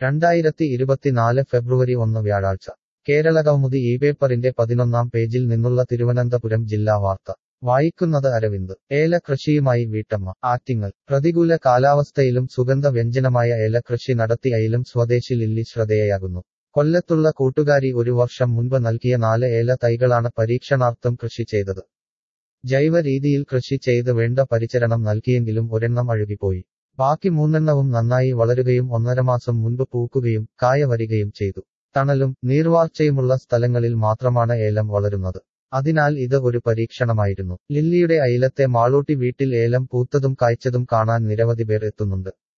രണ്ടായിരത്തി ഇരുപത്തിനാല് ഫെബ്രുവരി ഒന്ന് വ്യാഴാഴ്ച കേരളകൗമുദി ഈ പേപ്പറിന്റെ പതിനൊന്നാം പേജിൽ നിന്നുള്ള തിരുവനന്തപുരം ജില്ലാ വാർത്ത വായിക്കുന്നത് അരവിന്ദ് ഏലകൃഷിയുമായി വീട്ടമ്മ ആറ്റിങ്ങൽ പ്രതികൂല കാലാവസ്ഥയിലും സുഗന്ധ വ്യഞ്ജനമായ ഏലകൃഷി നടത്തി അയിലും സ്വദേശി ലില്ലി ശ്രദ്ധേയയാകുന്നു കൊല്ലത്തുള്ള കൂട്ടുകാരി ഒരു വർഷം മുൻപ് നൽകിയ നാല് ഏല തൈകളാണ് പരീക്ഷണാർത്ഥം കൃഷി ചെയ്തത് ജൈവ രീതിയിൽ കൃഷി ചെയ്ത് വേണ്ട പരിചരണം നൽകിയെങ്കിലും ഒരെണ്ണം അഴുകിപ്പോയി ബാക്കി മൂന്നെണ്ണവും നന്നായി വളരുകയും ഒന്നരമാസം മുൻപ് പൂക്കുകയും കായ വരികയും ചെയ്തു തണലും നീർവാർച്ചയുമുള്ള സ്ഥലങ്ങളിൽ മാത്രമാണ് ഏലം വളരുന്നത് അതിനാൽ ഇത് ഒരു പരീക്ഷണമായിരുന്നു ലില്ലിയുടെ അയിലത്തെ മാളൂട്ടി വീട്ടിൽ ഏലം പൂത്തതും കായ്ച്ചതും കാണാൻ നിരവധി പേർ എത്തുന്നുണ്ട്